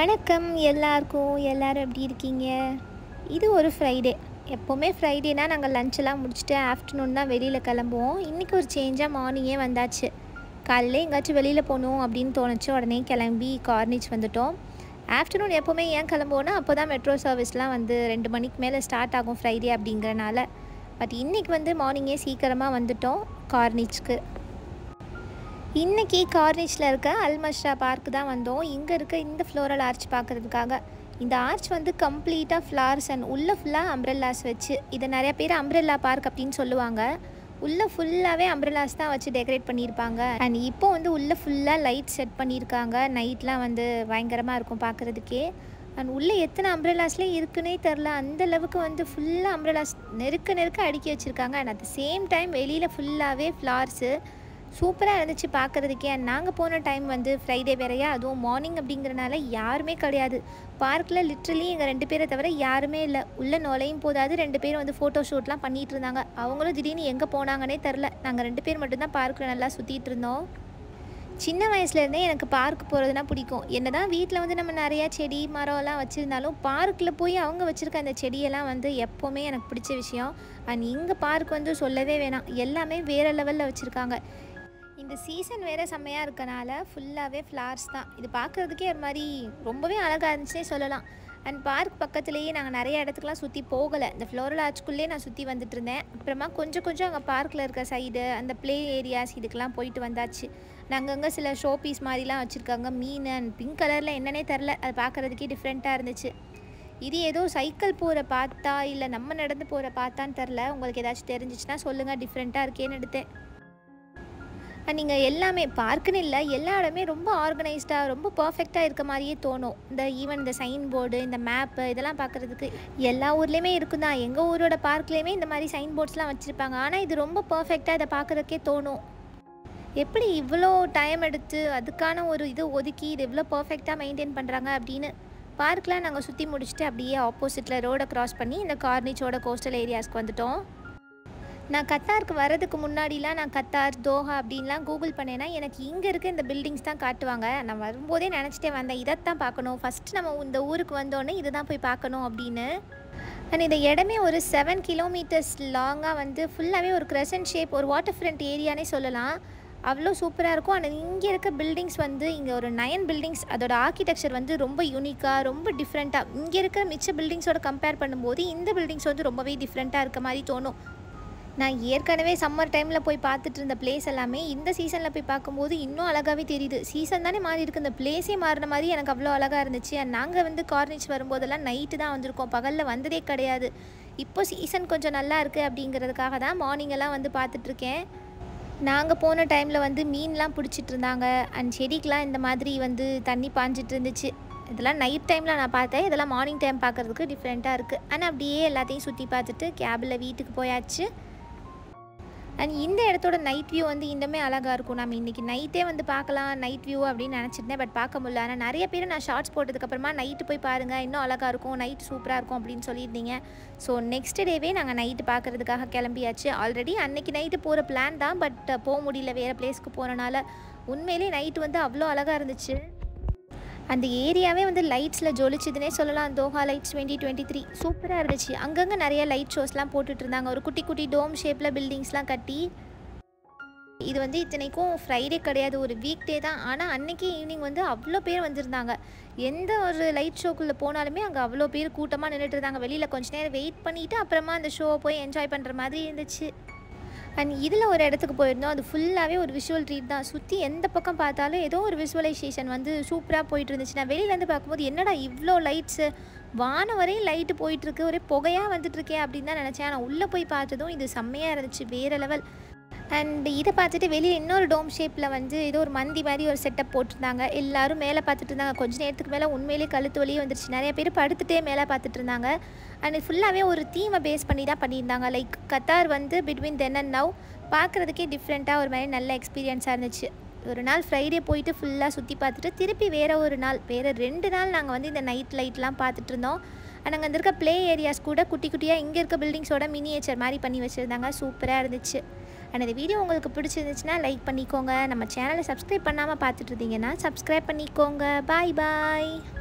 வணக்கம் எல்லாருக்கும் எல்லாரும் எப்படி இருக்கீங்க இது ஒரு ஃப்ரைடே எப்போவுமே ஃப்ரைடேனா நாங்கள் லஞ்செல்லாம் முடிச்சுட்டு ஆஃப்டர்நூன் தான் வெளியில் கிளம்புவோம் இன்றைக்கி ஒரு சேஞ்சாக மார்னிங்கே வந்தாச்சு காலையில் எங்கேயாச்சும் வெளியில் போகணும் அப்படின்னு தோணுச்சு உடனே கிளம்பி கார்னிச் வந்துட்டோம் ஆஃப்டர்நூன் எப்போவுமே ஏன் கிளம்புவோன்னா அப்போ தான் மெட்ரோ சர்வீஸ்லாம் வந்து ரெண்டு மணிக்கு மேலே ஸ்டார்ட் ஆகும் ஃப்ரைடே அப்படிங்கிறனால பட் இன்றைக்கி வந்து மார்னிங்கே சீக்கிரமாக வந்துட்டோம் கார்னிச்க்கு இன்றைக்கி கார்னிச்சில் இருக்க அல்மஷ்ரா பார்க் தான் வந்தோம் இங்கே இருக்க இந்த ஃப்ளோரல் ஆர்ச் பார்க்குறதுக்காக இந்த ஆர்ச் வந்து கம்ப்ளீட்டாக ஃப்ளார்ஸ் அண்ட் உள்ளே ஃபுல்லாக அம்ப்ரெல்லாஸ் வச்சு இதை நிறைய பேர் அம்ப்ரெல்லா பார்க் அப்படின்னு சொல்லுவாங்க உள்ளே ஃபுல்லாகவே அம்ப்ரெல்லாஸ் தான் வச்சு டெக்கரேட் பண்ணியிருப்பாங்க அண்ட் இப்போ வந்து உள்ளே ஃபுல்லாக லைட் செட் பண்ணியிருக்காங்க நைட்லாம் வந்து பயங்கரமாக இருக்கும் பார்க்குறதுக்கே அண்ட் உள்ளே எத்தனை அம்ப்ரெல்லாஸ்லேயே இருக்குன்னே தெரில அந்த அளவுக்கு வந்து ஃபுல்லாக அம்ப்ரெல்லாஸ் நெருக்க நெருக்க அடுக்கி வச்சுருக்காங்க and at the same time வெளியில் ஃபுல்லாகவே ஃப்ளார்ஸு சூப்பராக இருந்துச்சு பார்க்குறதுக்கே அண்ட் நாங்கள் போன டைம் வந்து ஃப்ரைடே வேறையா அதுவும் மார்னிங் அப்படிங்கிறனால யாருமே கிடையாது பார்க்கில் லிட்ரலி எங்கள் ரெண்டு பேரை தவிர யாருமே இல்லை உள்ளே நுழையும் போதாது ரெண்டு பேரும் வந்து ஃபோட்டோ ஷூட்லாம் பண்ணிகிட்டு இருந்தாங்க அவங்களும் திடீர்னு எங்கே போனாங்கன்னே தெரில நாங்கள் ரெண்டு பேர் மட்டும்தான் பார்க்கில் நல்லா சுற்றிட்டு இருந்தோம் சின்ன வயசுலேருந்தே எனக்கு பார்க் போகிறதுனா பிடிக்கும் என்ன தான் வீட்டில் வந்து நம்ம நிறையா செடி மரம்லாம் வச்சுருந்தாலும் பார்க்கில் போய் அவங்க வச்சுருக்க அந்த செடியெல்லாம் வந்து எப்போவுமே எனக்கு பிடிச்ச விஷயம் அண்ட் இங்கே பார்க் வந்து சொல்லவே வேணாம் எல்லாமே வேறு லெவலில் வச்சுருக்காங்க இந்த சீசன் வேறு செம்மையாக இருக்கனால ஃபுல்லாகவே ஃப்ளார்ஸ் தான் இது பார்க்குறதுக்கே ஒரு மாதிரி ரொம்பவே அழகாக இருந்துச்சுன்னே சொல்லலாம் அண்ட் பார்க் பக்கத்துலேயே நாங்கள் நிறைய இடத்துக்குலாம் சுற்றி போகலை இந்த ஃப்ளோரல் ஆர்ச்சுக்குள்ளேயே நான் சுற்றி வந்துட்டு இருந்தேன் அப்புறமா கொஞ்சம் கொஞ்சம் அங்கே பார்க்கில் இருக்க சைடு அந்த ப்ளே ஏரியாஸ் இதுக்கெலாம் போயிட்டு வந்தாச்சு நாங்கள் அங்கே சில ஷோ பீஸ் மாதிரிலாம் வச்சுருக்காங்க மீன் அண்ட் பிங்க் கலரில் என்னன்னே தெரில அது பார்க்குறதுக்கே டிஃப்ரெண்ட்டாக இருந்துச்சு இது ஏதோ சைக்கிள் போகிற பார்த்தா இல்லை நம்ம நடந்து போகிற பார்த்தான்னு தெரில உங்களுக்கு ஏதாச்சும் தெரிஞ்சிச்சுன்னா சொல்லுங்கள் டிஃப்ரெண்ட்டாக இருக்கேன்னு எடுத்தேன் நீங்கள் எல்லாமே பார்க்குன்னு இல்லை எல்லா இடமே ரொம்ப ஆர்கனைஸ்டாக ரொம்ப பர்ஃபெக்டாக இருக்க மாதிரியே தோணும் இந்த ஈவன் இந்த சைன் போர்டு இந்த மேப்பு இதெல்லாம் பார்க்குறதுக்கு எல்லா ஊர்லேயுமே இருக்கும் தான் எங்கள் ஊரோட பார்க்லேயுமே இந்த மாதிரி சைன் போர்ட்ஸ்லாம் வச்சுருப்பாங்க ஆனால் இது ரொம்ப பர்ஃபெக்டாக இதை பார்க்குறதுக்கே தோணும் எப்படி இவ்வளோ டைம் எடுத்து அதுக்கான ஒரு இது ஒதுக்கி இது இவ்வளோ பர்ஃபெக்டாக மெயின்டைன் பண்ணுறாங்க அப்படின்னு பார்க்கெலாம் நாங்கள் சுற்றி முடிச்சுட்டு அப்படியே ஆப்போசிட்டில் ரோடை க்ராஸ் பண்ணி இந்த கார்னிச்சோட கோஸ்டல் ஏரியாஸ்க்கு வந்துட்டோம் நான் கத்தாருக்கு வரதுக்கு முன்னாடிலாம் நான் கத்தார் தோஹா அப்படின்லாம் கூகுள் பண்ணேன்னா எனக்கு இங்கே இருக்க இந்த பில்டிங்ஸ் தான் காட்டுவாங்க நான் வரும்போதே நினச்சிட்டே வந்தேன் இதைத்தான் பார்க்கணும் ஃபஸ்ட்டு நம்ம இந்த ஊருக்கு வந்தோடனே இதை தான் போய் பார்க்கணும் அப்படின்னு அண்ட் இந்த இடமே ஒரு செவன் கிலோமீட்டர்ஸ் லாங்காக வந்து ஃபுல்லாகவே ஒரு க்ரெசன்ட் ஷேப் ஒரு வாட்டர் ஃப்ரண்ட் ஏரியானே சொல்லலாம் அவ்வளோ சூப்பராக இருக்கும் ஆனால் இங்கே இருக்க பில்டிங்ஸ் வந்து இங்கே ஒரு நயன் பில்டிங்ஸ் அதோட ஆர்கிடெக்சர் வந்து ரொம்ப யூனிக்காக ரொம்ப டிஃப்ரெண்ட்டாக இங்கே இருக்கிற மிச்ச பில்டிங்ஸோட கம்பேர் பண்ணும்போது இந்த பில்டிங்ஸ் வந்து ரொம்பவே டிஃப்ரெண்ட்டாக இருக்க மாதிரி தோணும் நான் ஏற்கனவே சம்மர் டைமில் போய் பார்த்துட்டு இருந்த பிளேஸ் எல்லாமே இந்த சீசனில் போய் பார்க்கும்போது இன்னும் அழகாகவே தெரியுது சீசன் தானே மாறி இருக்கு இந்த பிளேஸே மாறின மாதிரி எனக்கு அவ்வளோ அழகாக இருந்துச்சு அண்ட் நாங்கள் வந்து கார்னிச் வரும்போதெல்லாம் நைட்டு தான் வந்திருக்கோம் பகலில் வந்ததே கிடையாது இப்போ சீசன் கொஞ்சம் நல்லா இருக்குது அப்படிங்கிறதுக்காக தான் மார்னிங் எல்லாம் வந்து பார்த்துட்ருக்கேன் நாங்கள் போன டைமில் வந்து மீன்லாம் பிடிச்சிட்டு இருந்தாங்க அண்ட் செடிக்கெலாம் இந்த மாதிரி வந்து தண்ணி பாஞ்சிட்டு இருந்துச்சு இதெல்லாம் நைட் டைமில் நான் பார்த்தேன் இதெல்லாம் மார்னிங் டைம் பார்க்குறதுக்கு டிஃப்ரெண்ட்டாக இருக்குது ஆனால் அப்படியே எல்லாத்தையும் சுற்றி பார்த்துட்டு கேபில் வீட்டுக்கு போயாச்சு அண்ட் இந்த இடத்தோட நைட் வியூ வந்து இன்னுமே அழகாக இருக்கும் நம்ம இன்றைக்கி நைட்டே வந்து பார்க்கலாம் நைட் வியூ அப்படின்னு நினச்சிருந்தேன் பட் பார்க்க முடியல ஆனால் நிறைய பேர் நான் ஷார்ட்ஸ் போட்டதுக்கப்புறமா நைட்டு போய் பாருங்கள் இன்னும் அழகாக இருக்கும் நைட் சூப்பராக இருக்கும் அப்படின்னு சொல்லியிருந்தீங்க ஸோ நெக்ஸ்ட் டேவே நாங்கள் நைட்டு பார்க்குறதுக்காக கிளம்பியாச்சு ஆல்ரெடி அன்றைக்கி நைட்டு போகிற பிளான் தான் பட் போக முடியல வேறு பிளேஸ்க்கு போகிறனால உண்மையிலே நைட்டு வந்து அவ்வளோ அழகாக இருந்துச்சு அந்த ஏரியாவே வந்து லைட்ஸில் ஜொலிச்சுதுன்னே சொல்லலாம் Doha lights twenty twenty three சூப்பராக இருந்துச்சு அங்கங்கே நிறைய லைட் ஷோஸ்லாம் போட்டுட்டு இருந்தாங்க ஒரு குட்டி குட்டி டோம் ஷேப்பில் பில்டிங்ஸ்லாம் கட்டி இது வந்து இத்தனைக்கும் ஃப்ரைடே கிடையாது ஒரு வீக் டே தான் ஆனால் அன்றைக்கி ஈவினிங் வந்து அவ்வளோ பேர் வந்திருந்தாங்க எந்த ஒரு லைட் ஷோக்குள்ளே போனாலுமே அங்கே அவ்வளோ பேர் கூட்டமாக நின்றுட்டு இருந்தாங்க வெளியில் கொஞ்ச நேரம் வெயிட் பண்ணிவிட்டு அப்புறமா அந்த ஷோவை போய் என்ஜாய் பண்ணுற மாதிரி இருந்துச்சு அண்ட் இதில் ஒரு இடத்துக்கு போயிருந்தோம் அது ஃபுல்லாகவே ஒரு விஷுவல் ட்ரீட் தான் சுற்றி எந்த பக்கம் பார்த்தாலும் ஏதோ ஒரு விஷுவலைசேஷன் வந்து சூப்பராக போயிட்டு இருந்துச்சு நான் வெளியிலேருந்து பார்க்கும்போது என்னடா இவ்வளோ லைட்ஸு வானம் வரையும் லைட்டு போயிட்டுருக்கு ஒரே புகையாக வந்துட்டுருக்கே அப்படின்னு தான் நினச்சேன் ஆனால் உள்ளே போய் பார்த்ததும் இது செம்மையாக இருந்துச்சு வேறு லெவல் அண்ட் இதை பார்த்துட்டு வெளியில் இன்னொரு டோம் ஷேப்பில் வந்து ஏதோ ஒரு மந்தி மாதிரி ஒரு செட்டப் போட்டிருந்தாங்க எல்லோரும் மேலே பார்த்துட்டு இருந்தாங்க கொஞ்ச நேரத்துக்கு மேலே உண்மையிலே கழுத்து வலியே வந்துருச்சு நிறைய பேர் படுத்துகிட்டே மேலே பார்த்துட்டு இருந்தாங்க அண்ட் ஃபுல்லாகவே ஒரு தீமை பேஸ் பண்ணி தான் பண்ணியிருந்தாங்க லைக் கத்தார் வந்து பிட்வீன் தென் அண்ட் நவ் பார்க்குறதுக்கே டிஃப்ரெண்ட்டாக ஒரு மாதிரி நல்ல எக்ஸ்பீரியன்ஸாக இருந்துச்சு ஒரு நாள் ஃப்ரைடே போயிட்டு ஃபுல்லாக சுற்றி பார்த்துட்டு திருப்பி வேறு ஒரு நாள் வேறு ரெண்டு நாள் நாங்கள் வந்து இந்த நைட் லைட்லாம் பார்த்துட்டு இருந்தோம் அண்ட் அங்கே இருக்க ப்ளே ஏரியாஸ் கூட குட்டி குட்டியாக இங்கே இருக்க பில்டிங்ஸோட மினியேச்சர் மாதிரி பண்ணி வச்சுருந்தாங்க சூப்பராக இருந்துச்சு அண்ட் இந்த வீடியோ உங்களுக்கு பிடிச்சிருந்துச்சுன்னா லைக் பண்ணிக்கோங்க நம்ம சேனலை சப்ஸ்கிரைப் பண்ணாமல் பார்த்துட்டு இருந்தீங்கன்னா சப்ஸ்கிரைப் பண்ணிக்கோங்க பாய் பாய்